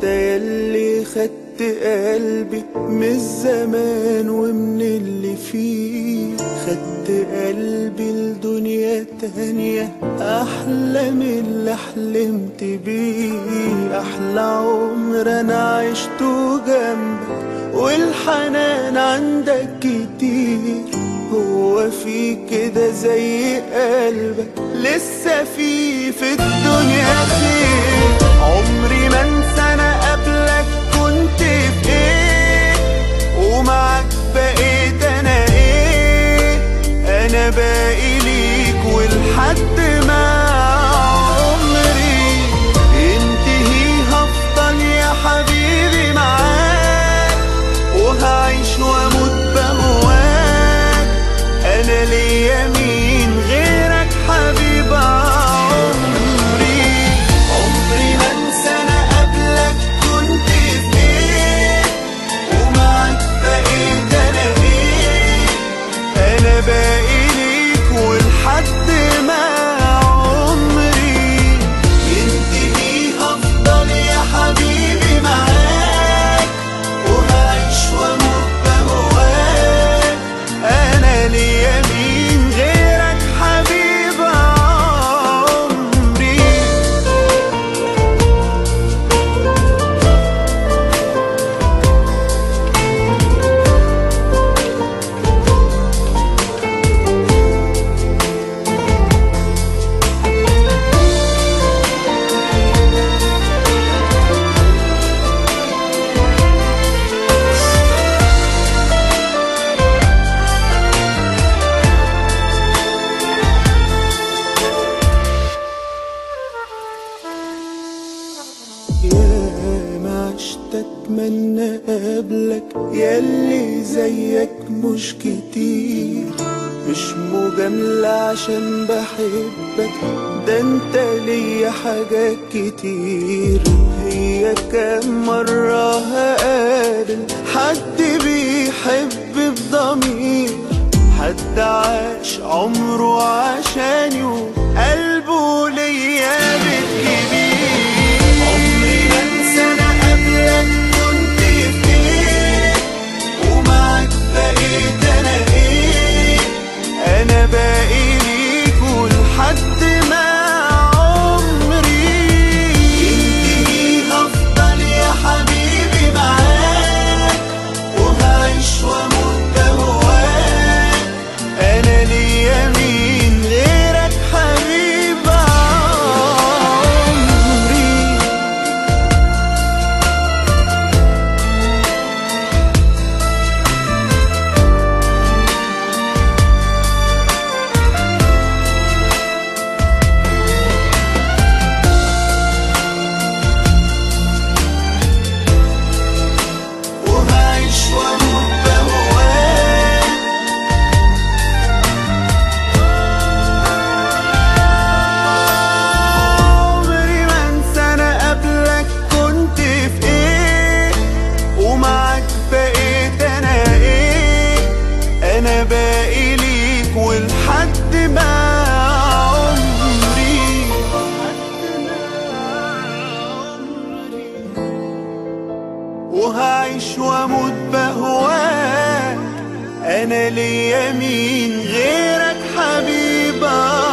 انت يلي خدت قلبي من الزمان ومن اللي فيه خدت قلبي لدنيا تانية أحلى من اللي حلمت بيه أحلى عمر أنا عشته جنبك والحنان عندك كتير هو في كده زي قلبك لسه في في الدنيا خير عمري ما انسى انا قبلك كنت في ايه ومعك بقيت انا ايه انا باقي ليك ولحد ما عمري ينتهي هفضل يا حبيبي معاك وهعيش واموت بهواك انا ليا مين غيرك حبيب عمري عمري ما انسى انا قبلك كنت في ايه ومعك بقيت انا ايه انا باقي ليك ولحد ما عمري ينتهي هفضل يا حبيبي معاك وهعيش واموت بهواك انا ليا مين غيرك حبيب عمري يا ما عشت اتمنى قبلك ياللي زيك مش كتير مش مجاملة عشان بحبك ده انت ليا حاجات كتير هي كام مرة هقابل حد بيحب بضمير حد عاش عمره عشاني وقلبه ليا بيت كبير عمري ما انسى انا قبلك كنت في ايه ومعك بقيت انا ايه انا باقي ليك ولحد ما عمري ينتهي هفضل يا حبيبي معاك وهعيش واموت بهواك انا ليا مين غيرك حبيب عمري وهعيش واموت بهواك عمري ما انسى انا قبلك كنت في ايه ومعك بقيت انا ايه انا باقي ليك ولحد ما عمري وهعيش واموت بهواك انا ليا مين غيرك حبيب